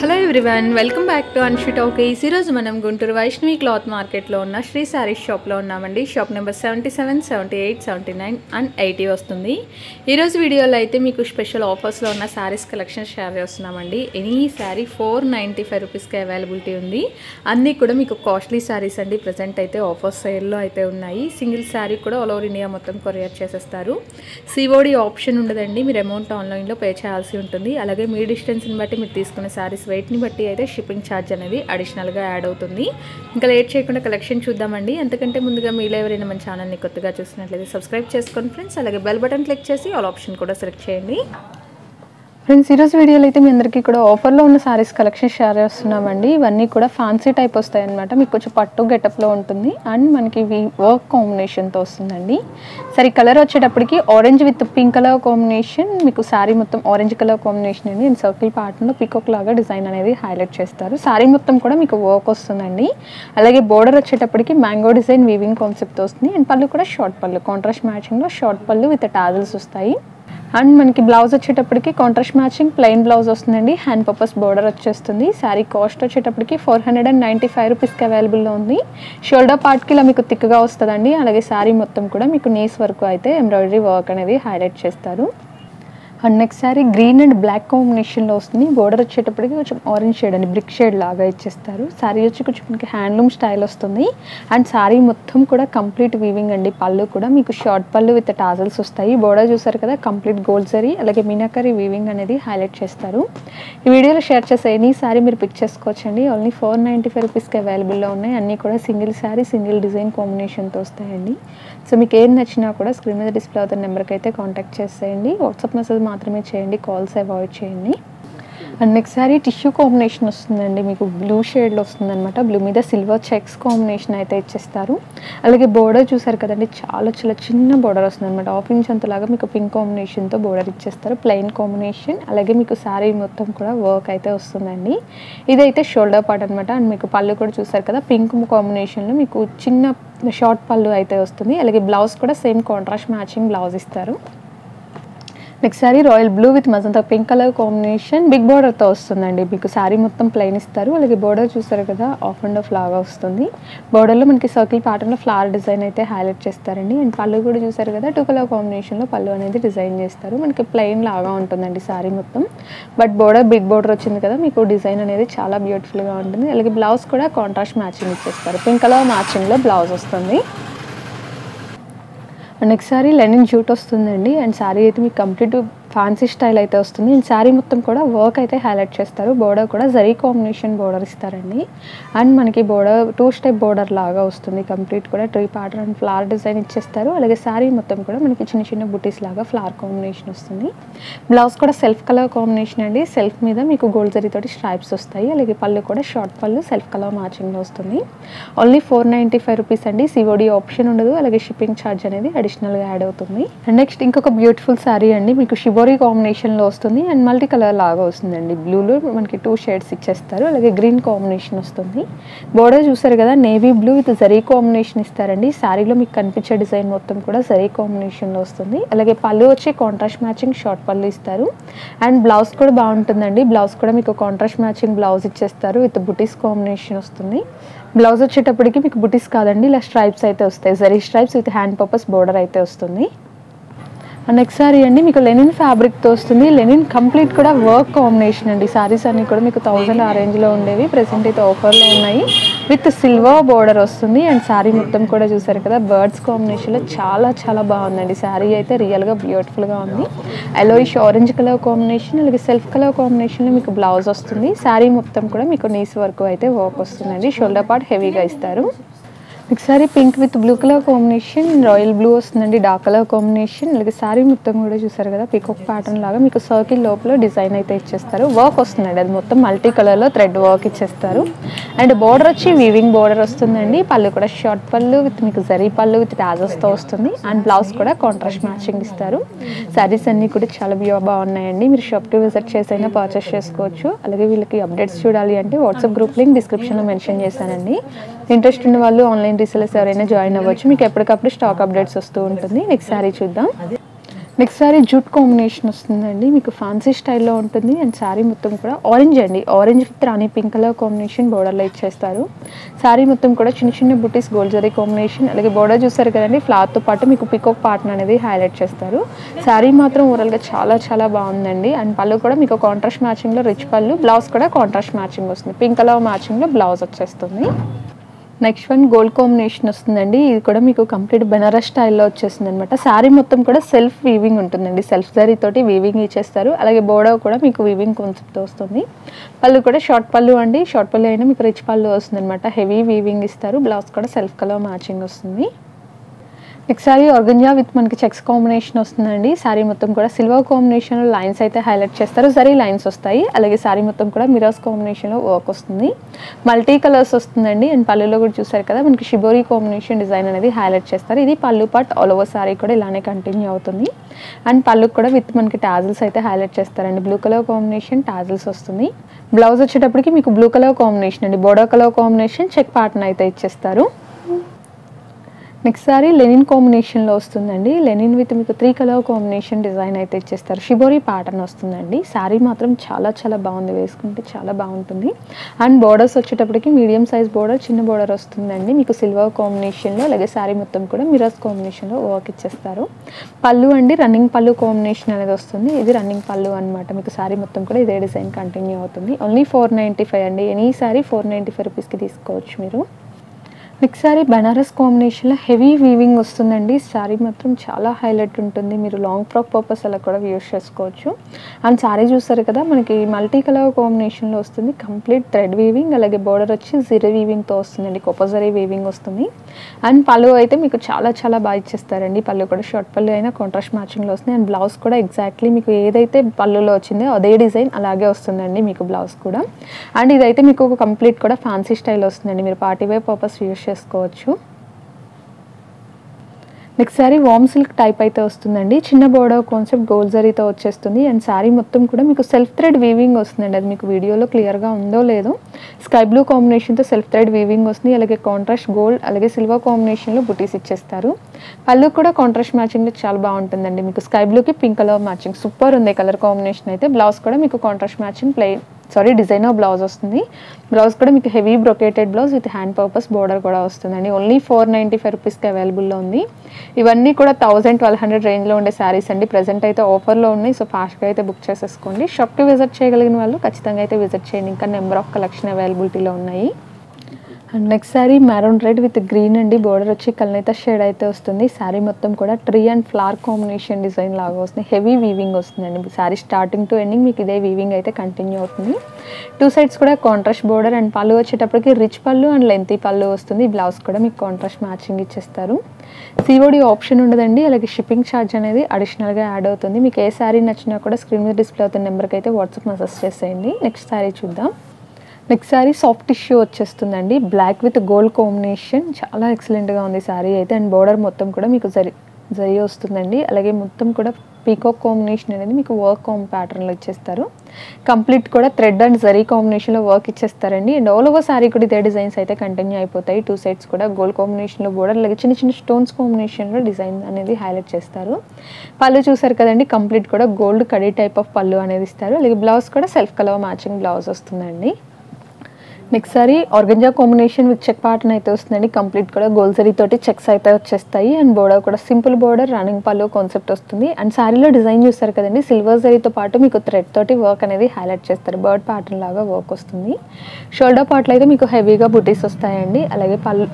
hello everyone welcome back to Anshi talkies ఈరోజు మనం Guntur Vaishnavi cloth మార్కెట్లో ఉన్న శ్రీ శారీస్ షాప్లో ఉన్నామండి shop number seventy seven seventy eight seventy nine and eighty వస్తుంది ఈరోజు వీడియోలో అయితే మీకు స్పెషల్ ఆఫర్స్లో ఉన్న శారీస్ కలెక్షన్ షేర్ చేస్తున్నామండి any saree four ninety five రూపీస్కి అవైలబిలిటీ ఉంది అన్నీ కూడా మీకు కాస్ట్లీ శారీస్ అండి ప్రజెంట్ అయితే ఆఫర్ సేల్లో అయితే ఉన్నాయి సింగిల్ శారీ కూడా ఆల్ ఓవర్ ఇండియా మొత్తం కొరియర్ చేసేస్తారు సిఓడి ఆప్షన్ ఉండదండి మీరు అమౌంట్ ఆన్లైన్లో పే చేయాల్సి ఉంటుంది అలాగే మీ డిస్టెన్స్ని బట్టి మీరు తీసుకునే శారీస్ వెయిట్ని బట్టి అయితే షిప్పింగ్ ఛార్జ్ అనేది అడిషనల్గా యాడ్ అవుతుంది ఇంకా లేట్ చేయకుండా కలెక్షన్ చూద్దామండి అంతకంటే ముందుగా మీలో ఎవరైనా మన ఛానల్ని కొత్తగా చూసినట్లయితే సబ్స్క్రైబ్ చేసుకోండి ఫ్రెండ్స్ అలాగే బెల్ బటన్ క్లిక్ చేసి ఆల్ ఆప్షన్ కూడా సెలెక్ట్ చేయండి ఫ్రెండ్స్ ఈరోజు వీడియోలో అయితే మీ అందరికీ కూడా ఆఫర్లో ఉన్న శారీస్ కలెక్షన్ షేర్ చేస్తున్నామండి ఇవన్నీ కూడా ఫ్యాన్సీ టైప్ వస్తాయి అనమాట మీకు కొంచెం పట్టు గెటప్లో ఉంటుంది అండ్ మనకి ఇవి వర్క్ కాంబినేషన్తో వస్తుందండి సరే కలర్ వచ్చేటప్పటికి orange with pink colour combination మీకు శారీ మొత్తం ఆరెంజ్ కలర్ కాంబినేషన్ అండి అండ్ సర్కిల్ ప్యాటర్న్లో పికాక్ లాగా డిజైన్ అనేది హైలైట్ చేస్తారు శారీ మొత్తం కూడా మీకు వర్క్ వస్తుందండి అలాగే బోర్డర్ వచ్చేటప్పటికి మ్యాంగో డిజైన్ వీవింగ్ కాన్సెప్ట్ వస్తుంది అండ్ పళ్ళు కూడా షార్ట్ పళ్ళు కాంట్రాస్ట్ మ్యాచింగ్లో షార్ట్ పళ్ళు విత్ టాజిల్స్ వస్తాయి అండ్ మనకి బ్లౌజ్ వచ్చేటప్పటికి కాంట్రాస్ట్ మ్యాచింగ్ ప్లెయిన్ బ్లౌజ్ వస్తుందండి హ్యాండ్ పర్పస్ బోర్డర్ వచ్చేస్తుంది శారీ కాస్ట్ వచ్చేటప్పటికి four hundred and ninety five రూపీస్కి అవైలబుల్లో ఉంది షోల్డర్ పార్ట్కి ఇలా మీకు థిక్గా వస్తుందండి అలాగే శారీ మొత్తం కూడా మీకు నీస్ వరకు అయితే ఎంబ్రాయిడరీ వర్క్ అనేది హైలైట్ చేస్తారు and next saree green and black కాంబినేషన్లో వస్తుంది బోర్డర్ వచ్చేటప్పటికి కొంచెం ఆరెంజ్ షేడ్ అండి బ్రిక్ షేడ్ లాగా ఇచ్చేస్తారు శారీ వచ్చి కొంచెం మనకి హ్యాండ్లూమ్ స్టైల్ వస్తుంది అండ్ శారీ మొత్తం కూడా కంప్లీట్ వీవింగ్ అండి పళ్ళు కూడా మీకు షార్ట్ పళ్ళు విత్ టాజల్స్ వస్తాయి బోర్డర్ చూసారు కదా కంప్లీట్ గోల్డ్ జరీ అలాగే మీనాకరీ వీవింగ్ అనేది హైలైట్ చేస్తారు ఈ వీడియోలో షేర్ చేసే ఎనీ శారీ మీరు పిక్ చేసుకోవచ్చండి ఓన్లీ ఫోర్ నైంటీ ఫైవ్ రూపీస్కి అవైలబుల్లో ఉన్నాయి అన్నీ కూడా సింగిల్ శారీ సింగిల్ డిజైన్ కాంబినేషన్తో వస్తాయండి సో మీకు ఏం నచ్చినా కూడా స్క్రీన్ మీద డిస్ప్లే అవుతున్న నెంబర్కి అయితే కాంటాక్ట్ చేసేయండి వాట్సాప్ మెసేజ్ మాత్రమే చేయండి కాల్స్ అవాయిడ్ చేయండి and next saree tissue combination వస్తుందండి మీకు బ్లూ షేడ్లో వస్తుందన్నమాట బ్లూ మీద సిల్వర్ చెక్స్ కాంబినేషన్ అయితే ఇచ్చేస్తారు అలాగే బోర్డర్ చూసారు కదండి చాలా చాలా చిన్న బోర్డర్ వస్తుంది అనమాట హాఫ్ ఇంచ్ అంతలాగా మీకు పింక్ కాంబినేషన్తో బోర్డర్ ఇచ్చేస్తారు ప్లెయిన్ కాంబినేషన్ అలాగే మీకు శారీ మొత్తం కూడా వర్క్ అయితే వస్తుందండి ఇదైతే షోల్డర్ పార్ట్ అనమాట అండ్ మీకు పళ్ళు కూడా చూసారు కదా పింక్ కాంబినేషన్లో మీకు చిన్న షార్ట్ పళ్ళు అయితే వస్తుంది అలాగే బ్లౌజ్ కూడా సేమ్ కాంట్రాస్ట్ మ్యాచింగ్ బ్లౌజ్ ఇస్తారు next saree royal blue with magenta pink colour combination big బోర్డర్తో వస్తుందండి మీకు శారీ మొత్తం ప్లెయిన్ ఇస్తారు అలాగే బోర్డర్ చూసారు కదా ఆఫ్ అండ్ ఆఫ్ లాగా వస్తుంది బోర్డర్లో మనకి సర్కిల్ ప్యాటర్న్లో ఫ్లవర్ డిజైన్ అయితే హైలైట్ చేస్తారండి అండ్ పళ్ళు కూడా చూసారు కదా టూ కలర్ కాంబినేషన్లో పళ్ళు అనేది డిజైన్ చేస్తారు మనకి ప్లెయిన్ లాగా ఉంటుందండి శారీ మొత్తం బట్ బోర్డర్ బిగ్ బోర్డర్ వచ్చింది కదా మీకు డిజైన్ అనేది చాలా బ్యూటిఫుల్గా ఉంటుంది అలాగే బ్లౌజ్ కూడా కాంట్రాస్ట్ మ్యాచింగ్ ఇచ్చేస్తారు పింక్ కలర్ మ్యాచింగ్లో బ్లౌజ్ వస్తుంది నెక్స్ట్ సారీ లెనిన్ జూట్ వస్తుందండి అండ్ శారీ అయితే మీకు కంప్లీట్ ఫ్యాన్సీ స్టైల్ అయితే వస్తుంది అండ్ శారీ మొత్తం కూడా వర్క్ అయితే హైలైట్ చేస్తారు బోర్డర్ కూడా జరీ కాంబినేషన్ బోర్డర్ ఇస్తారండి అండ్ మనకి బోర్డర్ టూ స్టెప్ బోర్డర్ లాగా వస్తుంది కంప్లీట్ కూడా tree pattern and flower design ఇచ్చేస్తారు అలాగే శారీ మొత్తం కూడా మనకి చిన్న చిన్న బుటీస్ లాగా ఫ్లవర్ కాంబినేషన్ వస్తుంది బ్లౌజ్ కూడా సెల్ఫ్ కలర్ కాంబినేషన్ అండి సెల్ఫ్ మీద మీకు గోల్డ్ జరీతోటి స్ట్రైప్స్ వస్తాయి అలాగే పళ్ళు కూడా షార్ట్ పళ్ళు సెల్ఫ్ కలర్ మ్యాచింగ్లో వస్తుంది only four ninety five rupees అండి సిఓడి ఆప్షన్ ఉండదు అలాగే షిప్పింగ్ ఛార్జ్ అనేది అడిషనల్గా యాడ్ అవుతుంది అండ్ నెక్స్ట్ ఇంకొక బ్యూటిఫుల్ శారీ అండి మీకు షిబోరీ కాంబినేషన్లో వస్తుంది అండ్ మల్టీ కలర్ లాగా వస్తుందండి బ్లూలో మనకి టూ షేడ్స్ ఇచ్చేస్తారు అలాగే గ్రీన్ కాంబినేషన్ వస్తుంది బోర్డర్ చూసారు కదా navy blue with zari combination ఇస్తారండి శారీలో మీకు కనిపించే డిజైన్ మొత్తం కూడా జరీ కాంబినేషన్లో వస్తుంది అలాగే పళ్ళు వచ్చి కాంట్రాస్ట్ మ్యాచింగ్ షార్ట్ పళ్ళు ఇస్తారు అండ్ బ్లౌజ్ కూడా బాగుంటుందండి బ్లౌజ్ కూడా మీకు కాంట్రాస్ట్ మ్యాచింగ్ బ్లౌజ్ ఇచ్చేస్తారు విత్ బుటీస్ కాంబినేషన్ వస్తుంది బ్లౌజ్ వచ్చేటప్పటికి మీకు బుటీస్ కాదండి ఇలా స్ట్రైప్స్ అయితే వస్తాయి zari stripes with hand purpose border అయితే వస్తుంది నెక్స్ట్ సారీ అండి మీకు లెనిన్ ఫ్యాబ్రిక్తో వస్తుంది లెనిన్ కంప్లీట్ కూడా వర్క్ కాంబినేషన్ అండి సారీస్ అన్ని కూడా మీకు థౌజండ్ ఆ రేంజ్లో ఉండేవి ప్రెసెంట్ అయితే ఆఫర్లో ఉన్నాయి విత్ సిల్వర్ బోర్డర్ వస్తుంది అండ్ శారీ మొత్తం కూడా చూసారు కదా బర్డ్స్ కాంబినేషన్లో చాలా చాలా బాగుందండి శారీ అయితే రియల్గా బ్యూటిఫుల్గా ఉంది ఎలోయిష్ ఆరెంజ్ కలర్ కాంబినేషన్ అలాగే సెల్ఫ్ కలర్ కాంబినేషన్లో మీకు బ్లౌజ్ వస్తుంది శారీ మొత్తం కూడా మీకు నీస్ వర్క్ అయితే వర్క్ వస్తుందండి షోల్డర్ పార్ట్ హెవీగా ఇస్తారు next sorry pink with blue colour combination royal blue వస్తుందండి డార్క్ కలర్ కాంబినేషన్ అలాగే సారీ మొత్తం కూడా చూసారు కదా పికాక్ ప్యాటర్న్ లాగా మీకు సర్కిల్ లోపల డిజైన్ అయితే ఇచ్చేస్తారు వర్క్ వస్తుందండి అది మొత్తం మల్టీ కలర్లో థ్రెడ్ వర్క్ ఇచ్చేస్తారు అండ్ బోర్డర్ వచ్చి వీవింగ్ బోర్డర్ వస్తుందండి పళ్ళు కూడా షార్ట్ పళ్ళు విత్ మీకు జరీ పళ్ళు విత్ టాజర్స్తో వస్తుంది అండ్ బ్లౌజ్ కూడా కాంట్రాస్ట్ మ్యాచింగ్ ఇస్తారు శారీస్ అన్నీ కూడా చాలా బ్యూ బాగున్నాయండి మీరు షాప్కి విజిట్ చేసైనా పర్చేస్ చేసుకోవచ్చు అలాగే వీళ్ళకి అప్డేట్స్ చూడాలి అంటే వాట్సాప్ గ్రూప్ లింక్ డిస్క్రిప్షన్లో మెన్షన్ చేశానండి ఇంట్రెస్ట్ ఉన్న వాళ్ళు ఆన్లైన్ రీసెలర్స్ ఎవరైనా జాయిన్ అవ్వచ్చు మీకు ఎప్పటికప్పుడు స్టాక్ అప్డేట్స్ వస్తూ ఉంటుంది నెక్స్ట్ శారీ చూద్దాం నెక్స్ట్ సారీ జూట్ కాంబినేషన్ వస్తుందండి మీకు ఫ్యాన్సీ స్టైల్లో ఉంటుంది అండ్ శారీ మొత్తం కూడా ఆరెంజ్ అండి orange with rani pink colour combination బోర్డర్లో ఇచ్చేస్తారు శారీ మొత్తం కూడా చిన్న చిన్న బుటీస్ గోల్డ్ జరీ కాంబినేషన్ అలాగే బోర్డర్ చూస్తారు కదండి ఫ్లాత్తో పాటు మీకు పికాక్ పార్ట్న్ అనేది హైలైట్ చేస్తారు శారీ మాత్రం ఓవరాల్గా చాలా చాలా బాగుందండి అండ్ పళ్ళు కూడా మీకు కాంట్రాస్ట్ మ్యాచింగ్లో రిచ్ పళ్ళు బ్లౌజ్ కూడా కాంట్రాస్ట్ మ్యాచింగ్ వస్తుంది పింక్ కలర్ మ్యాచింగ్లో బ్లౌజ్ వచ్చేస్తుంది నెక్స్ట్ వన్ గోల్డ్ కాంబినేషన్ వస్తుందండి ఇది కూడా మీకు కంప్లీట్ బెనారస్ స్టైల్లో వచ్చేస్తుంది అనమాట శారీ మొత్తం కూడా సెల్ఫ్ వీవింగ్ ఉంటుందండి సెల్ఫ్ జరీ తోటి వీవింగ్ ఇచ్చేస్తారు అలాగే బోర్డర్ కూడా మీకు వీవింగ్ కాన్సెప్ట్ వస్తుంది పళ్ళు కూడా షార్ట్ పళ్ళు అండి షార్ట్ పళ్ళు అయినా మీకు రిచ్ పళ్ళు వస్తుంది అనమాట హెవీ వీవింగ్ ఇస్తారు బ్లౌజ్ కూడా సెల్ఫ్ కలర్ మ్యాచింగ్ వస్తుంది నెక్స్ట్ సారీ ఆర్గంజా విత్ మనకి చెక్స్ కాంబినేషన్ వస్తుందండి సారీ మొత్తం కూడా సిల్వర్ కాంబినేషన్లో లైన్స్ అయితే హైలైట్ చేస్తారు జరీ లైన్స్ వస్తాయి అలాగే సారీ మొత్తం కూడా మిరర్స్ కాంబినేషన్లో వర్క్ వస్తుంది మల్టీ కలర్స్ వస్తుందండి అండ్ పళ్ళులో కూడా చూసారు కదా మనకి షిబోరీ కాంబినేషన్ డిజైన్ అనేది హైలైట్ చేస్తారు ఇది పళ్ళు పార్ట్ ఆల్ ఓవర్ సారీ కూడా ఇలానే కంటిన్యూ అవుతుంది అండ్ పళ్ళుకి కూడా విత్ మనకి టాజిల్స్ అయితే హైలైట్ చేస్తారండి బ్లూ కలర్ కాంబినేషన్ టాజిల్స్ వస్తుంది బ్లౌజ్ వచ్చేటప్పటికి మీకు బ్లూ కలర్ కాంబినేషన్ అండి బోర్డర్ కలర్ కాంబినేషన్ చెక్ పార్ట్న అయితే ఇచ్చేస్తారు నెక్స్ట్ సారీ లెనిన్ కాంబినేషన్లో వస్తుందండి లెనిన్ విత్ మీకు త్రీ కలర్ కాంబినేషన్ డిజైన్ అయితే ఇచ్చేస్తారు షిబోరీ ప్యాటర్న్ వస్తుందండి శారీ మాత్రం చాలా చాలా బాగుంది వేసుకుంటే చాలా బాగుంటుంది అండ్ బోర్డర్స్ వచ్చేటప్పటికి మీడియం సైజ్ బోర్డర్ చిన్న బోర్డర్ వస్తుందండి మీకు సిల్వర్ కాంబినేషన్లో అలాగే శారీ మొత్తం కూడా మిరర్స్ కాంబినేషన్లో వర్క్ ఇచ్చేస్తారు పళ్ళు అండి రన్నింగ్ పళ్ళు కాంబినేషన్ అనేది వస్తుంది ఇది రన్నింగ్ పళ్ళు అనమాట మీకు శారీ మొత్తం కూడా ఇదే డిజైన్ కంటిన్యూ అవుతుంది ఓన్లీ ఫోర్ నైంటీ ఫైవ్ అండి any saree four ninety five రూపీస్కి తీసుకోవచ్చు మీరు నెక్స్ట్ సారీ బనారస్ కాంబినేషన్లో హెవీ వీవింగ్ వస్తుందండి సారీ మాత్రం చాలా హైలైట్ ఉంటుంది మీరు లాంగ్ ఫ్రాక్ పర్పస్ అలా కూడా యూస్ చేసుకోవచ్చు అండ్ సారీ చూస్తారు కదా మనకి మల్టీ కలర్ కాంబినేషన్లో వస్తుంది కంప్లీట్ థ్రెడ్ వీవింగ్ అలాగే బోర్డర్ వచ్చి జీరో వీవింగ్తో వస్తుందండి కొప్పజరీ వీవింగ్ వస్తుంది అండ్ పళ్ళు అయితే మీకు చాలా చాలా బాగా ఇచ్చేస్తారండి పళ్ళు కూడా షార్ట్ పళ్ళు అయినా కాంట్రాస్ట్ మ్యాచింగ్లో వస్తుంది అండ్ బ్లౌజ్ కూడా ఎగ్జాక్ట్లీ మీకు ఏదైతే పళ్ళులో వచ్చిందో అదే డిజైన్ అలాగే వస్తుందండి మీకు బ్లౌజ్ కూడా అండ్ ఇదైతే మీకు ఒక కంప్లీట్ కూడా ఫ్యాన్సీ స్టైల్ వస్తుందండి మీరు పార్టీ వేర్ పర్పస్ యూస్ చేసుకోవచ్చు next saree warm silk type అయితే వస్తుందండి చిన్న బోర్డర్ కాన్సెప్ట్ గోల్ జరీతో వచ్చేస్తుంది అండ్ శారీ మొత్తం కూడా మీకు సెల్ఫ్ థ్రెడ్ వీవింగ్ వస్తుందండి అది మీకు వీడియోలో క్లియర్గా ఉందో లేదో స్కై బ్లూ కాంబినేషన్తో సెల్ఫ్ థ్రెడ్ వీవింగ్ వస్తుంది అలాగే కాంట్రాస్ట్ గోల్డ్ అలాగే సిల్వర్ కాంబినేషన్లో బుటీస్ ఇచ్చేస్తారు పళ్ళు కూడా కాంట్రాస్ట్ మ్యాచింగ్ చాలా బాగుంటుందండి మీకు స్కై బ్లూకి పింక్ కలర్ మ్యాచింగ్ సూపర్ ఉంది కలర్ కాంబినేషన్ అయితే బ్లౌజ్ కూడా మీకు contrast matching plain saree designer blouse వస్తుంది బ్లౌజ్ కూడా మీకు heavy brocaded blouse with hand purpose border కూడా వస్తుందండి ఓన్లీ ఫోర్ నైంటీ ఫైవ్ రూపీస్కి అవైలబుల్లో ఉంది ఇవన్నీ కూడా థౌసండ్ ట్వెల్వ్ హండ్రెడ్ రేంజ్లో ఉండే శారీస్ అండి ప్రజెంట్ అయితే ఆఫర్లో ఉన్నాయి సో ఫాస్ట్గా అయితే బుక్ చేసేసుకోండి షాప్కి విజిట్ చేయగలిగిన వాళ్ళు ఖచ్చితంగా అయితే విజిట్ చేయండి ఇంకా నెంబర్ ఆఫ్ కలెక్షన్ అవైలబిలిటీలో ఉన్నాయి and next saree maroon red with green అండి బోర్డర్ వచ్చి కల్నేత షేడ్ అయితే వస్తుంది శారీ మొత్తం కూడా tree and flower combination design లాగా వస్తుంది హెవీ వీవింగ్ వస్తుందండి శారీ స్టార్టింగ్ టు ఎండింగ్ మీకు ఇదే వీవింగ్ అయితే కంటిన్యూ అవుతుంది టూ సైడ్స్ కూడా కాంట్రాస్ట్ బోర్డర్ అండ్ పళ్ళు వచ్చేటప్పటికి రిచ్ పళ్ళు అండ్ లెంతీ పళ్ళు వస్తుంది బ్లౌజ్ కూడా మీకు కాంట్రాస్ట్ మ్యాచింగ్ ఇచ్చేస్తారు సిఓడి ఆప్షన్ ఉండదండి అలాగే షిప్పింగ్ ఛార్జ్ అనేది అడిషనల్గా యాడ్ అవుతుంది మీకు ఏ శారీ నచ్చినా కూడా స్క్రీన్ మీద డిస్ప్లే అవుతున్న నెంబర్కి అయితే వాట్సాప్ మెసేజ్ చేసేయండి నెక్స్ట్ శారీ చూద్దాం నెక్స్ట్ శారీ సాఫ్ట్ టిష్యూ వచ్చేస్తుందండి బ్లాక్ విత్ గోల్డ్ కాంబినేషన్ చాలా ఎక్సలెంట్గా ఉంది శారీ అయితే అండ్ బోర్డర్ మొత్తం కూడా మీకు జరి జరి వస్తుందండి అలాగే మొత్తం కూడా పీకాక్ కాంబినేషన్ అనేది మీకు వర్క్ కాంబ్ ప్యాటర్న్లో ఇచ్చేస్తారు కంప్లీట్ కూడా థ్రెడ్ అండ్ జరీ కాంబినేషన్లో వర్క్ ఇచ్చేస్తారండి అండ్ ఆల్ ఓవర్ శారీ కూడా ఇదే డిజైన్స్ అయితే కంటిన్యూ అయిపోతాయి టూ సైడ్స్ కూడా గోల్డ్ కాంబినేషన్లో బోర్డర్ అలాగే చిన్న చిన్న స్టోన్స్ కాంబినేషన్లో డిజైన్ అనేది హైలైట్ చేస్తారు పళ్ళు చూసారు కదండి కంప్లీట్ కూడా గోల్డ్ కడీ టైప్ ఆఫ్ పళ్ళు అనేది ఇస్తారు అలాగే బ్లౌజ్ కూడా సెల్ఫ్ కలర్ మ్యాచింగ్ బ్లౌజ్ వస్తుందండి next saree organza combination with check pattern అయితే వస్తుందండి కంప్లీట్ కూడా గోల్జరీ తోటి చెక్స్ అయితే వచ్చేస్తాయి అండ్ బోర్డర్ కూడా సింపుల్ బోర్డర్ రన్నింగ్ పళ్ళు కాన్సెప్ట్ వస్తుంది అండ్ శారీలో డిజైన్ చూస్తారు కదండి సిల్వర్ జరీతో పాటు మీకు థ్రెడ్ తోటి వర్క్ అనేది హైలైట్ చేస్తారు బర్డ్ ప్యాటర్న్ లాగా వర్క్ వస్తుంది షోల్డర్ పార్ట్లో అయితే మీకు హెవీగా బుటీస్ వస్తాయండి అలాగే పళ్ళు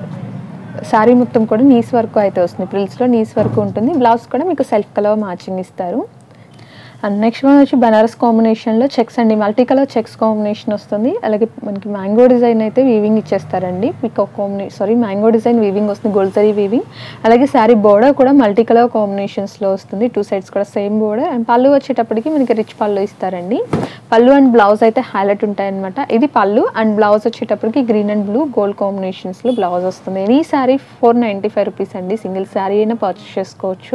శారీ మొత్తం కూడా నీస్ వర్క్ అయితే వస్తుంది ప్రిల్స్లో నీస్ వర్క్ ఉంటుంది బ్లౌజ్ కూడా మీకు సెల్ఫ్ కలర్ మ్యాచింగ్ ఇస్తారు అండ్ నెక్స్ట్ వన్ వచ్చి బనారస్ కాంబినేషన్లో చెక్స్ అండి మల్టీ కలర్ చెక్స్ కాంబినేషన్ వస్తుంది అలాగే మనకి మ్యాంగో డిజైన్ అయితే వీవింగ్ ఇచ్చేస్తారండి peacock combination sorry mango design weaving వస్తుంది గోల్డ్ జరీ వీవింగ్ అలాగే శారీ బోర్డర్ కూడా మల్టీ కలర్ కాంబినేషన్స్లో వస్తుంది టూ సైడ్స్ కూడా సేమ్ బోర్డర్ అండ్ పళ్ళు వచ్చేటప్పటికి మనకి రిచ్ పళ్ళు ఇస్తారండి పళ్ళు అండ్ బ్లౌజ్ అయితే హైలైట్ ఉంటాయన్నమాట ఇది పళ్ళు అండ్ బ్లౌజ్ వచ్చేటప్పటికి గ్రీన్ అండ్ బ్లూ గోల్డ్ కాంబినేషన్స్లో బ్లౌజ్ వస్తుంది ఈ sari four ninety five rupees అండి సింగిల్ శారీ అయినా పర్చేస్ చేసుకోవచ్చు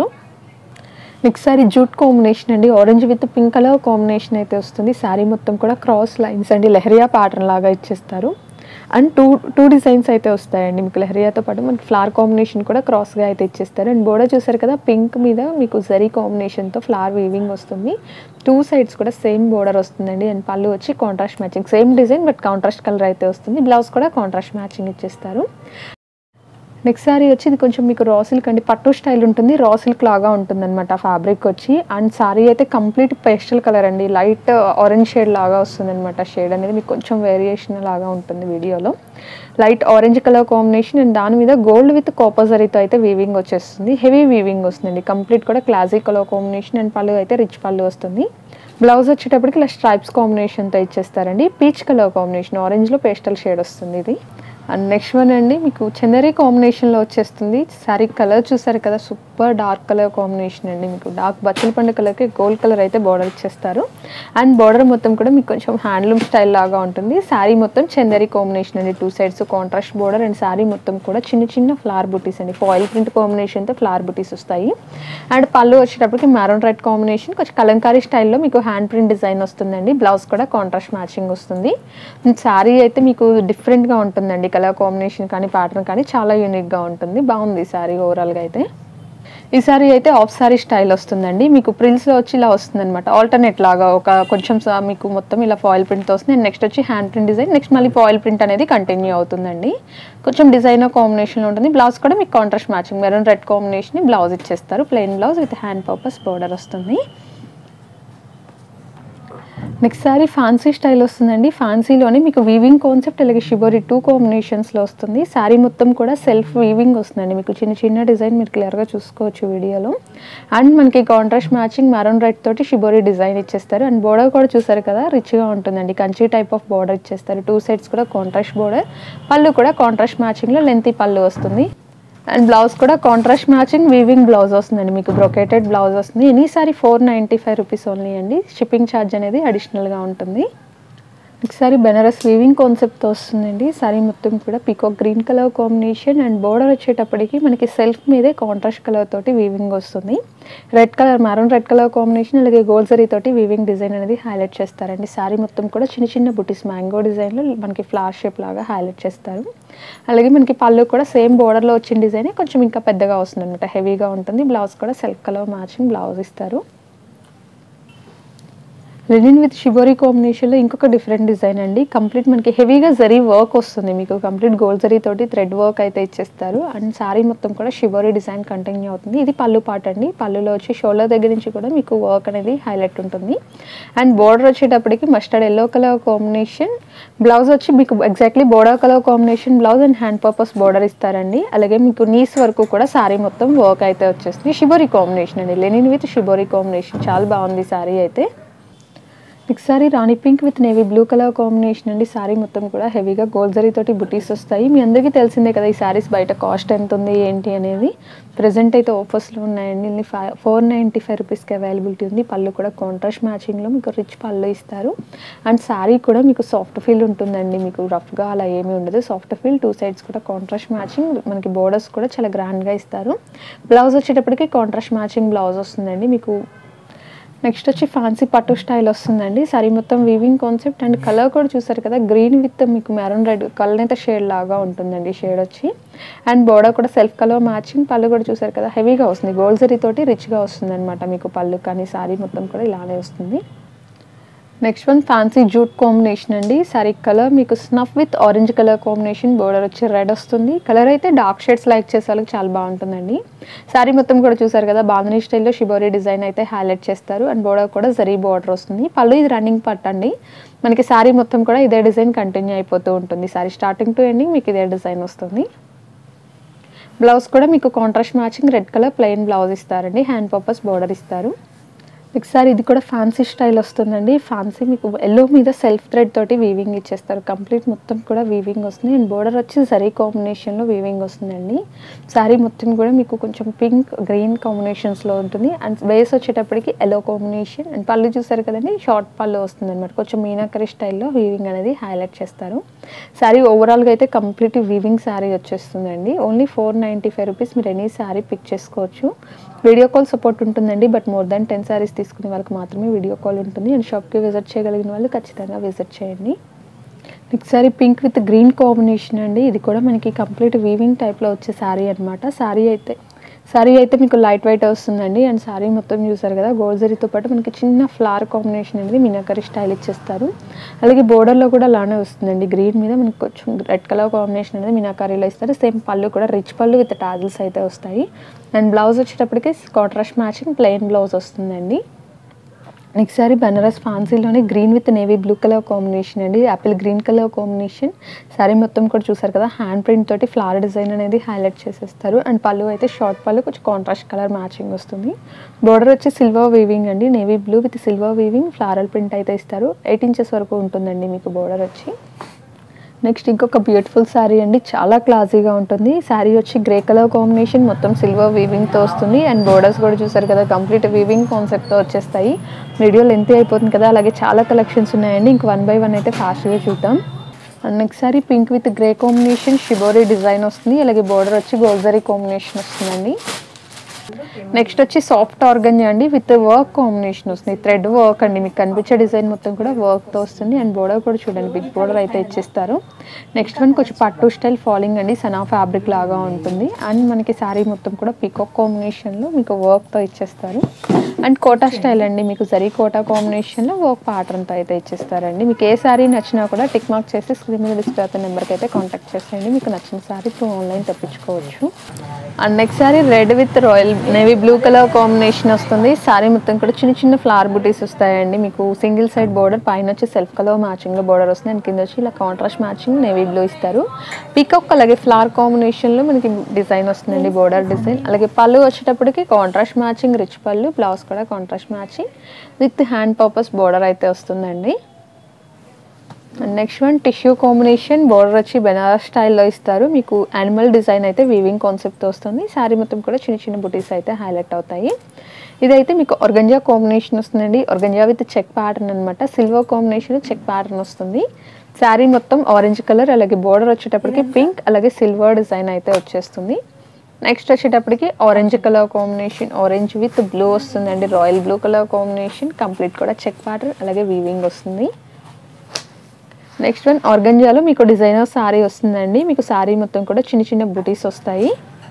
నెక్స్ట్ సారీ జూట్ కాంబినేషన్ అండి orange with pink colour combination అయితే వస్తుంది శారీ మొత్తం కూడా క్రాస్ లైన్స్ అండి లెహరియా ప్యాటర్న్ లాగా ఇచ్చేస్తారు అండ్ టూ టూ డిజైన్స్ అయితే వస్తాయండి మీకు లెహరియాతో పాటు మనకి ఫ్లవర్ కాంబినేషన్ కూడా క్రాస్గా అయితే ఇచ్చేస్తారు అండ్ బోర్డర్ చూసారు కదా పింక్ మీద మీకు జరీ కాంబినేషన్తో ఫ్లవర్ వీవింగ్ వస్తుంది టూ సైడ్స్ కూడా సేమ్ బోర్డర్ వస్తుందండి అండ్ పళ్ళు వచ్చి contrast matching same design but contrast colour అయితే వస్తుంది బ్లౌజ్ కూడా కాంట్రాస్ట్ మ్యాచింగ్ ఇచ్చేస్తారు నెక్స్ట్ సారీ వచ్చి ఇది కొంచెం మీకు రా సిల్క్ అండి పట్టు స్టైల్ ఉంటుంది రా సిల్క్ లాగా ఉంటుంది అనమాట ఫ్యాబ్రిక్ వచ్చి అండ్ సారీ అయితే కంప్లీట్ పేస్టల్ కలర్ అండి లైట్ ఆరెంజ్ షేడ్ లాగా వస్తుంది అనమాట షేడ్ అనేది మీకు కొంచెం వేరియేషన్ లాగా ఉంటుంది వీడియోలో light orange colour combination and దాని మీద గోల్డ్ విత్ కాపర్ జరీతో అయితే వీవింగ్ వచ్చేస్తుంది హెవీ వీవింగ్ వస్తుందండి కంప్లీట్ కూడా classic colour combination and pallu అయితే రిచ్ పళ్ళు వస్తుంది బ్లౌజ్ వచ్చేటప్పటికి ఇలా స్ట్రైప్స్ కాంబినేషన్తో ఇచ్చేస్తారండి పీచ్ కలర్ కాంబినేషన్ ఆరెంజ్లో పేస్టల్ షేడ్ వస్తుంది ఇది అండ్ నెక్స్ట్ వన్ అండి మీకు చందరి కాంబినేషన్లో వచ్చేస్తుంది సారీ కలర్ చూసారు కదా సూపర్ డార్క్ కలర్ కాంబినేషన్ అండి మీకు డార్క్ బచ్చల పండు కలర్కి గోల్డ్ కలర్ అయితే బార్డర్ ఇచ్చేస్తారు అండ్ బార్డర్ మొత్తం కూడా మీకు కొంచెం హ్యాండ్లూమ్ స్టైల్ లాగా ఉంటుంది శారీ మొత్తం చందరి కాంబినేషన్ అండి two sides contrast border and sari మొత్తం కూడా చిన్న చిన్న ఫ్లవర్ బుటీస్ అండి ఫాయిల్ ప్రింట్ కాంబినేషన్తో ఫ్లవర్ బుటీస్ వస్తాయి అండ్ పళ్ళు వచ్చేటప్పటికి మ్యారోన్ రెడ్ కాంబినేషన్ కొంచెం కలంకారీ స్టైల్లో మీకు హ్యాండ్ ప్రింట్ డిజైన్ వస్తుందండి బ్లౌజ్ కూడా కాంట్రాస్ట్ మ్యాచింగ్ వస్తుంది శారీ అయితే మీకు డిఫరెంట్గా ఉంటుందండి కలర్ కాంబినేషన్ కానీ ప్యాటర్న్ కానీ చాలా యూనిక్గా ఉంటుంది బాగుంది శారీ ఓవరాల్గా అయితే ఈ సారీ అయితే ఆఫ్ సారీ స్టైల్ వస్తుందండి మీకు ప్రిల్స్లో వచ్చి ఇలా వస్తుంది అనమాట ఆల్టర్నేట్ లాగా ఒక కొంచెం సా- మీకు మొత్తం ఇలా ఫాయిల్ ప్రింట్తో వస్తుంది నెక్స్ట్ వచ్చి హ్యాండ్ ప్రింట్ డిజైన్ నెక్స్ట్ మళ్ళీ ఫాయిల్ ప్రింట్ అనేది కంటిన్యూ అవుతుందండి కొంచెం డిజైనర్ కాంబినేషన్లో ఉంటుంది బ్లౌజ్ కూడా మీకు contrast matching maroon red combination blouse ఇచ్చేస్తారు plain blouse with hand purpose border వస్తుంది నెక్స్ట్ సారీ ఫ్యాన్సీ స్టైల్ వస్తుందండి ఫ్యాన్సీలోనే మీకు వీవింగ్ కాన్సెప్ట్ అలాగే షిబోరి టూ కాంబినేషన్స్లో వస్తుంది శారీ మొత్తం కూడా సెల్ఫ్ వీవింగ్ వస్తుందండి మీకు చిన్న చిన్న డిజైన్ మీరు క్లియర్గా చూసుకోవచ్చు వీడియోలో అండ్ మనకి కాంట్రాస్ట్ మ్యాచింగ్ మెరూన్ రెడ్ తోటి షిబోరి డిజైన్ ఇచ్చేస్తారు అండ్ బోర్డర్ కూడా చూసారు కదా రిచ్గా ఉంటుందండి కంచి టైప్ ఆఫ్ బోర్డర్ ఇచ్చేస్తారు టూ సైడ్స్ కూడా కాంట్రాస్ట్ బోర్డర్ పళ్ళు కూడా కాంట్రాస్ట్ మ్యాచింగ్లో లెంతీ పళ్ళు వస్తుంది అండ్ బ్లౌజ్ కూడా కాంట్రాస్ట్ మ్యాచింగ్ వీవింగ్ బ్లౌజ్ వస్తుందండి మీకు బ్రొకేటెడ్ బ్లౌజ్ వస్తుంది any sari four ninety five rupees only అండి షిప్పింగ్ ఛార్జ్ అనేది అడిషనల్గా ఉంటుంది ఒకసారి బెనారస్ వీవింగ్ కాన్సెప్ట్తో వస్తుందండి సారీ మొత్తం కూడా peacock green colour combination and border వచ్చేటప్పటికి మనకి సెల్ఫ్ మీదే కాంట్రాస్ట్ కలర్ తోటి వీవింగ్ వస్తుంది red colour maroon red colour combination అలాగే గోల్డ్ జరీ తోటి వీవింగ్ డిజైన్ అనేది హైలైట్ చేస్తారండి సారీ మొత్తం కూడా చిన్న చిన్న బుటీస్ మ్యాంగో డిజైన్లో మనకి ఫ్లవర్ షేప్ లాగా హైలైట్ చేస్తారు అలాగే మనకి పళ్ళు కూడా సేమ్ బోర్డర్లో వచ్చిన డిజైన్ కొంచెం ఇంకా పెద్దగా వస్తుంది అనమాట హెవీగా ఉంటుంది బ్లౌజ్ కూడా సెల్ఫ్ కలర్ మ్యాచింగ్ బ్లౌజ్ ఇస్తారు లెనిన్ విత్ షిబోరీ కాంబినేషన్లో ఇంకొక డిఫరెంట్ డిజైన్ అండి కంప్లీట్ మనకి హెవీగా జరీ వర్క్ వస్తుంది మీకు కంప్లీట్ గోల్డ్ జరీ తోటి థ్రెడ్ వర్క్ అయితే ఇచ్చేస్తారు అండ్ సారీ మొత్తం కూడా షిబోరీ డిజైన్ కంటిన్యూ అవుతుంది ఇది పళ్ళు పాట అండి పళ్ళులో వచ్చి షోల్డర్ దగ్గర నుంచి కూడా మీకు వర్క్ అనేది హైలైట్ ఉంటుంది అండ్ బోర్డర్ వచ్చేటప్పటికి mustard yellow colour combination blouse వచ్చి మీకు exactly border colour combination blouse and hand purpose border ఇస్తారండి అలాగే మీకు నీస్ వరకు కూడా సారీ మొత్తం వర్క్ అయితే వచ్చేస్తుంది షిబోరీ కాంబినేషన్ అండి లెనిన్ విత్ షిబోరీ కాంబినేషన్ చాలా బాగుంది సారీ అయితే next sari rani pink with navy blue colour combination అండి సారీ మొత్తం కూడా హెవీగా గోల్డ్ జరీ తోటి బుటీస్ వస్తాయి మీ అందరికీ తెలిసిందే కదా ఈ సారీస్ బయట కాస్ట్ ఎంత ఉంది ఏంటి అనేది ప్రజెంట్ అయితే ఆఫర్స్లో ఉన్నాయండి ఇది ఫైవ్ ఫోర్ నైంటీ ఫైవ్ రూపీస్కి అవైలబిలిటీ ఉంది పళ్ళు కూడా కాంట్రాస్ట్ మ్యాచింగ్లో మీకు రిచ్ పళ్ళు ఇస్తారు అండ్ సారీ కూడా మీకు సాఫ్ట్ ఫీల్ ఉంటుందండి మీకు రఫ్గా అలా ఏమీ ఉండదు సాఫ్ట్ ఫీల్ టూ సైడ్స్ కూడా కాంట్రాస్ట్ మ్యాచింగ్ మనకి బోర్డర్స్ కూడా చాలా గ్రాండ్గా ఇస్తారు బ్లౌజ్ వచ్చేటప్పటికి కాంట్రాస్ట్ మ్యాచింగ్ బ్లౌజ్ వస్తుందండి మీకు నెక్స్ట్ వచ్చి ఫ్యాన్సీ పట్టు స్టైల్ వస్తుందండి సారీ మొత్తం వీవింగ్ కాన్సెప్ట్ అండ్ కలర్ కూడా చూసారు కదా గ్రీన్ విత్ మీకు మెరూన్ రెడ్ కలర్ అయితే షేడ్ లాగా ఉంటుందండి షేడ్ వచ్చి అండ్ బోర్డర్ కూడా సెల్ఫ్ కలర్ మ్యాచింగ్ పళ్ళు కూడా చూసారు కదా హెవీగా వస్తుంది గోల్డ్ జరీ తోటి రిచ్గా వస్తుంది అనమాట మీకు పళ్ళు కానీ సారీ మొత్తం కూడా ఇలానే వస్తుంది next one fancy jute combination అండి సారీ కలర్ మీకు snuff with orange colour combination border వచ్చి రెడ్ వస్తుంది కలర్ అయితే డార్క్ షేడ్స్ లైక్ చేసే వాళ్ళకి చాలా బాగుంటుందండి సారీ మొత్తం కూడా చూసారు కదా బాంధనీ స్టైల్లో షిబోరీ డిజైన్ అయితే హైలైట్ చేస్తారు అండ్ బోర్డర్ కూడా జరీ బోర్డర్ వస్తుంది పళ్ళు ఇది రన్నింగ్ పట్ అండి మనకి సారీ మొత్తం కూడా ఇదే డిజైన్ కంటిన్యూ అయిపోతూ ఉంటుంది సారీ స్టార్టింగ్ టు ఎండింగ్ మీకు ఇదే డిజైన్ వస్తుంది బ్లౌజ్ కూడా మీకు contrast matching red colour plain blouse ఇస్తారండి హ్యాండ్ పర్పస్ బోర్డర్ ఇస్తారు ఒకసారి ఇది కూడా ఫ్యాన్సీ స్టైల్ వస్తుందండి ఫ్యాన్సీ మీకు ఎల్లో మీద సెల్ఫ్ థ్రెడ్ తోటి వీవింగ్ ఇచ్చేస్తారు కంప్లీట్ మొత్తం కూడా వీవింగ్ వస్తుంది అండ్ బోర్డర్ వచ్చి జరీ కాంబినేషన్లో వీవింగ్ వస్తుందండి శారీ మొత్తం కూడా మీకు కొంచెం పింక్ గ్రీన్ కాంబినేషన్స్లో ఉంటుంది అండ్ బేస్ వచ్చేటప్పటికి ఎల్లో కాంబినేషన్ అండ్ పళ్ళు చూసారు కదండి షార్ట్ పళ్ళు వస్తుంది అనమాట కొంచెం మీనాకరి స్టైల్లో వీవింగ్ అనేది హైలైట్ చేస్తారు శారీ ఓవరాల్గా అయితే కంప్లీట్ వీవింగ్ శారీ వచ్చేస్తుందండి only four ninety five rupees మీరు ఎనీ శారీ పిక్ చేసుకోవచ్చు వీడియో కాల్ సపోర్ట్ ఉంటుందండి but more than ten saris తీసుకునే వాళ్ళకి మాత్రమే వీడియో కాల్ ఉంటుంది అండ్ షాప్కి విజిట్ చేయగలిగిన వాళ్ళు ఖచ్చితంగా విజిట్ చేయండి next sorry pink with green combination అండి ఇది కూడా మనకి కంప్లీట్ వీవింగ్ టైప్లో వచ్చే శారీ అనమాట శారీ అయితే శారీ అయితే మీకు లైట్ వెయిట్ వస్తుందండి అండ్ శారీ మొత్తం చూసారు కదా గోల్జరీతో పాటు మనకి చిన్న ఫ్లవర్ కాంబినేషన్ అనేది మీనాకరి స్టైల్ ఇచ్చేస్తారు అలాగే బోర్డర్లో కూడా అలానే వస్తుందండి గ్రీన్ మీద మనకి కొంచెం రెడ్ కలర్ కాంబినేషన్ అనేది మీనాకరీలో ఇస్తారు సేమ్ పళ్ళు కూడా రిచ్ పళ్ళు విత్ టాజిల్స్ అయితే వస్తాయి అండ్ బ్లౌజ్ వచ్చేటప్పటికి కాంట్రాస్ట్ మ్యాచింగ్ ప్లెయిన్ బ్లౌజ్ వస్తుందండి నెక్స్ట్ సారీ బనారస్ ఫాన్సీలోనే green with navy blue colour combination అండి apple green colour combination sari మొత్తం కూడా చూసారు కదా హ్యాండ్ ప్రింట్ తోటి ఫ్లవర్ డిజైన్ అనేది హైలైట్ చేసేస్తారు అండ్ పళ్ళు అయితే షార్ట్ పళ్ళు కొంచెం కాంట్రాస్ట్ కలర్ మ్యాచింగ్ వస్తుంది బోర్డర్ వచ్చి సిల్వర్ వీవింగ్ అండి navy blue with silver weaving floral print అయితే ఇస్తారు ఎయిట్ ఇంచెస్ వరకు ఉంటుందండి మీకు బోర్డర్ వచ్చి నెక్స్ట్ ఇంకొక బ్యూటిఫుల్ శారీ అండి చాలా క్లాసీగా ఉంటుంది శారీ వచ్చి గ్రే కలర్ కాంబినేషన్ మొత్తం సిల్వర్ వీవింగ్తో వస్తుంది అండ్ బోర్డర్స్ కూడా చూసారు కదా కంప్లీట్ వీవింగ్ కాన్సెప్ట్తో వచ్చేస్తాయి వీడియో లెంత్ అయిపోతుంది కదా అలాగే చాలా కలెక్షన్స్ ఉన్నాయండి ఇంక వన్ బై వన్ అయితే ఫాస్ట్గా చూద్దాం and next sorry pink with grey combination shibori design వస్తుంది అలాగే బోర్డర్ వచ్చి గోల్జరీ కాంబినేషన్ వస్తుందండి నెక్స్ట్ వచ్చి సాఫ్ట్ ఆర్గంజా అండి విత్ వర్క్ కాంబినేషన్ వస్తుంది థ్రెడ్ వర్క్ అండి మీకు కనిపించే డిజైన్ మొత్తం కూడా వర్క్తో వస్తుంది అండ్ బోర్డర్ కూడా చూడండి బిగ్ బోర్డర్ అయితే ఇచ్చేస్తారు నెక్స్ట్ వన్ కొంచెం పట్టు స్టైల్ ఫాలింగ్ అండి సనా ఫ్యాబ్రిక్ లాగా ఉంటుంది అండ్ మనకి శారీ మొత్తం కూడా పికాక్ కాంబినేషన్లో మీకు వర్క్తో ఇచ్చేస్తారు అండ్ కోటా స్టైల్ అండి మీకు జరీ కోటా కాంబినేషన్లో వర్క్ ప్యాటర్న్తో అయితే ఇచ్చేస్తారండి మీకు ఏ శారీ నచ్చినా కూడా టిక్ మార్క్ చేసి స్క్రీన్ మీద డిస్ప్లే అవుతున్న నెంబర్కి అయితే కాంటాక్ట్ చేసేయండి మీకు నచ్చిన శారీ త్రూ ఆన్లైన్ తెప్పించుకోవచ్చు and next sari red with royal navy blue colour combination వస్తుంది సారీ మొత్తం కూడా చిన్న చిన్న ఫ్లవర్ బుటీస్ వస్తాయండి మీకు సింగిల్ సైడ్ బోర్డర్ పైన వచ్చి సెల్ఫ్ కలర్ మ్యాచింగ్లో బోర్డర్ వస్తుంది అండ్ కింద వచ్చి ఇలా కాంట్రాస్ట్ మ్యాచింగ్ నేవీ బ్లూ ఇస్తారు పీకాక్ అలాగే ఫ్లవర్ కాంబినేషన్లో మనకి డిజైన్ వస్తుందండి బోర్డర్ డిజైన్ అలాగే పళ్ళు వచ్చేటప్పటికి కాంట్రాస్ట్ మ్యాచింగ్ రిచ్ పళ్ళు బ్లౌజ్ కూడా contrast matching with hand purpose border అయితే వస్తుందండి and next one tissue combination border వచ్చి బెనారస్ స్టైల్లో ఇస్తారు మీకు యానిమల్ డిజైన్ అయితే వీవింగ్ కాన్సెప్ట్తో వస్తుంది శారీ మొత్తం కూడా చిన్న చిన్న బుటీస్ అయితే హైలైట్ అవుతాయి ఇదైతే మీకు ఆర్గంజా కాంబినేషన్ వస్తుందండి ఆర్గంజా విత్ చెక్ ప్యాటర్న్ అనమాట సిల్వర్ కాంబినేషన్ చెక్ ప్యాటర్న్ వస్తుంది శారీ మొత్తం ఆరెంజ్ కలర్ అలాగే బోర్డర్ వచ్చేటప్పటికి పింక్ అలాగే సిల్వర్ డిజైన్ అయితే వచ్చేస్తుంది నెక్స్ట్ వచ్చేటప్పటికి orange colour combination orange with blue వస్తుందండి royal blue colour combination complete కూడా చెక్ ప్యాటర్న్ అలాగే వీవింగ్ వస్తుంది నెక్స్ట్ వన్ ఆర్గంజాలో మీకు డిజైనర్ శారీ వస్తుందండి మీకు శారీ మొత్తం కూడా చిన్న చిన్న బుటీస్ వస్తాయి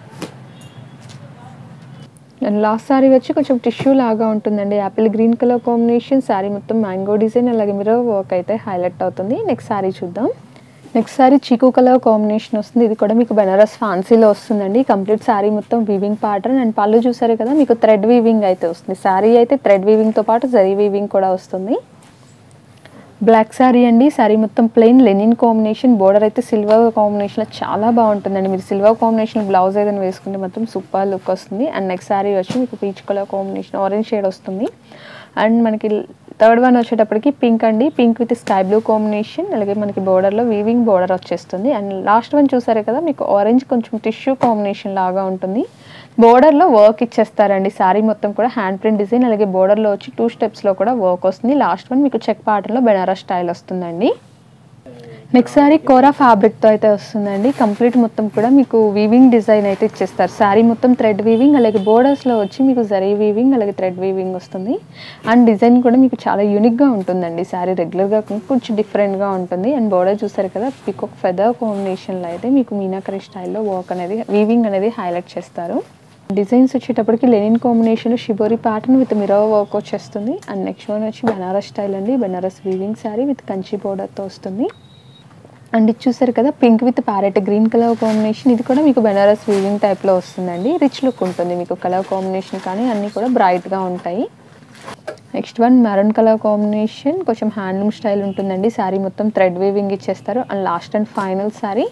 అండ్ లాస్ట్ శారీ వచ్చి కొంచెం టిష్యూ లాగా ఉంటుందండి apple green colour combination sari మొత్తం మ్యాంగో డిజైన్ అలాగే మిరర్ వర్క్ అయితే హైలైట్ అవుతుంది నెక్స్ట్ శారీ చూద్దాం నెక్స్ట్ శారీ చీకు కలర్ కాంబినేషన్ వస్తుంది ఇది కూడా మీకు బెనారస్ ఫ్యాన్సీలో వస్తుందండి కంప్లీట్ శారీ మొత్తం వీవింగ్ ప్యాటర్న్ అండ్ పళ్ళు చూసారు కదా మీకు థ్రెడ్ వీవింగ్ అయితే వస్తుంది శారీ అయితే థ్రెడ్ వీవింగ్తో పాటు జరీ వీవింగ్ కూడా వస్తుంది బ్లాక్ శారీ అండి శారీ మొత్తం ప్లెయిన్ లెనిన్ కాంబినేషన్ బోర్డర్ అయితే సిల్వర్ కాంబినేషన్లో చాలా బాగుంటుందండి మీరు సిల్వర్ కాంబినేషన్ బ్లౌజ్ ఏదైనా వేసుకుంటే మొత్తం సూపర్ లుక్ వస్తుంది అండ్ నెక్స్ట్ శారీ వచ్చి మీకు peach colour combination orange shade వస్తుంది అండ్ మనకి థర్డ్ వన్ వచ్చేటప్పటికి పింక్ అండి pink with sky blue combination అలాగే మనకి బోర్డర్లో వీవింగ్ బోర్డర్ వచ్చేస్తుంది అండ్ లాస్ట్ వన్ చూసారు కదా మీకు ఆరెంజ్ కొంచెం టిష్యూ కాంబినేషన్ లాగా ఉంటుంది బోర్డర్లో వర్క్ ఇచ్చేస్తారండి శారీ మొత్తం కూడా హ్యాండ్ ప్రింట్ డిజైన్ అలాగే బోర్డర్లో వచ్చి టూ స్టెప్స్లో కూడా వర్క్ వస్తుంది లాస్ట్ వన్ మీకు చెక్ ప్యాటర్న్లో బెనారస్ స్టైల్ వస్తుందండి నెక్స్ట్ శారీ కోరా ఫ్యాబ్రిక్తో అయితే వస్తుందండి కంప్లీట్ మొత్తం కూడా మీకు వీవింగ్ డిజైన్ అయితే ఇచ్చేస్తారు శారీ మొత్తం థ్రెడ్ వీవింగ్ అలాగే బోర్డర్స్లో వచ్చి మీకు జరీ వీవింగ్ అలాగే థ్రెడ్ వీవింగ్ వస్తుంది అండ్ డిజైన్ కూడా మీకు చాలా యూనిక్గా ఉంటుందండి శారీ రెగ్యులర్గా కొంచెం డిఫరెంట్గా ఉంటుంది అండ్ బోర్డర్ చూసారు కదా పికొక్ ఫెదర్ కాంబినేషన్లో అయితే మీకు మీనాకరి స్టైల్లో వర్క్ అనేది వీవింగ్ అనేది హైలైట్ చేస్తారు డిజైన్స్ వచ్చేటప్పటికి linen combination shibori pattern with mirror work వచ్చేస్తుంది అండ్ నెక్స్ట్ వన్ వచ్చి బనారస్ స్టైల్ అండి బనారస్ వీవింగ్ శారీ విత్ కంచి బోర్డర్తో వస్తుంది అండ్ ఇది చూసారు కదా pink with parrot green colour combination ఇది కూడా మీకు బెనారస్ వీవింగ్ టైప్లో వస్తుందండి రిచ్ లుక్ ఉంటుంది మీకు కలర్ కాంబినేషన్ కానీ అన్నీ కూడా బ్రైట్గా ఉంటాయి next one maroon colour combination కొంచెం హ్యాండ్లూమ్ స్టైల్ ఉంటుందండి శారీ మొత్తం థ్రెడ్ వీవింగ్ ఇచ్చేస్తారు and last and final sari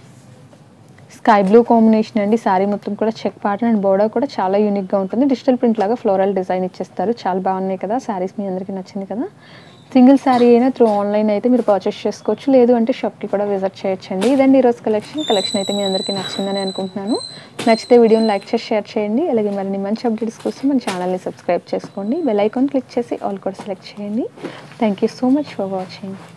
sky blue combination అండి శారీ మొత్తం కూడా చెక్ ప్యాటర్న్ అండ్ బోర్డర్ కూడా చాలా యూనిక్గా ఉంటుంది డిజిటల్ ప్రింట్ లాగా ఫ్లోరల్ డిజైన్ ఇచ్చేస్తారు చాలా బాగున్నాయి కదా శారీస్ మీ అందరికీ నచ్చింది కదా సింగిల్ శారీ అయినా త్రూ ఆన్లైన్ అయితే మీరు పర్చేస్ చేసుకోవచ్చు లేదు అంటే షాప్కి కూడా విజిట్ చేయొచ్చండి ఇదండి ఈరోజు కలెక్షన్ కలెక్షన్ అయితే మీ అందరికీ నచ్చిందని అనుకుంటున్నాను నచ్చితే వీడియోని లైక్ చేసి షేర్ చేయండి అలాగే మరిన్ని మంచి అప్డేట్స్ కోసం మన ఛానల్ని సబ్స్క్రైబ్ చేసుకోండి బెల్ ఐకాన్ క్లిక్ చేసి ఆల్ కూడా సెలెక్ట్ చేయండి thank you so much for watching